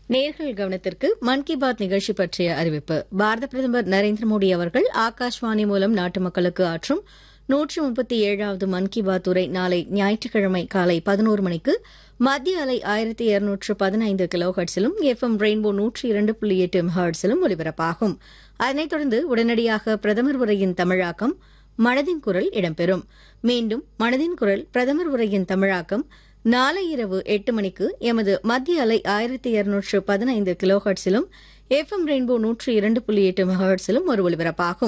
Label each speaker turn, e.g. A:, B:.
A: நேர்கள் கவனத்திற்கு மன் கி பாத் நிகழ்ச்சி பற்றிய அறிவிப்பு பாரத பிரதமர் நரேந்திர மோடி அவர்கள் ஆகாஷ்வாணி மூலம் நாட்டு மக்களுக்கு ஆற்றும் நூற்றி முப்பத்தி ஏழாவது மன் கி பாத் உரை நாளை ஞாயிற்றுக்கிழமை காலை பதினோரு மணிக்கு மத்திய அலை ஆயிரத்தி இருநூற்று பதினைந்து கிலோ ஹர்ட்ஸிலும் எஃப் எம் ரெயின்போ நூற்றி இரண்டு புள்ளி எட்டு ஹர்ட்ஸிலும் ஒலிபரப்பாகும் அதனைத் தொடர்ந்து உடனடியாக பிரதமர் உரையின் தமிழாக்கம் மனதின் குரல் இடம்பெறும் மீண்டும் மனதின் குரல் பிரதமர் உரையின் தமிழாக்கம் நாளை இரவு எட்டு மணிக்கு எமது மத்திய அலை ஆயிரத்தி இருநூற்று பதினைந்து கிலோ ஹர்ட்ஸிலும் எஃப் எம் ரெயின்போ நூற்றி இரண்டு புள்ளி எட்டு ஹர்ட்ஸிலும் ஒரு ஒலிபரப்பாகும்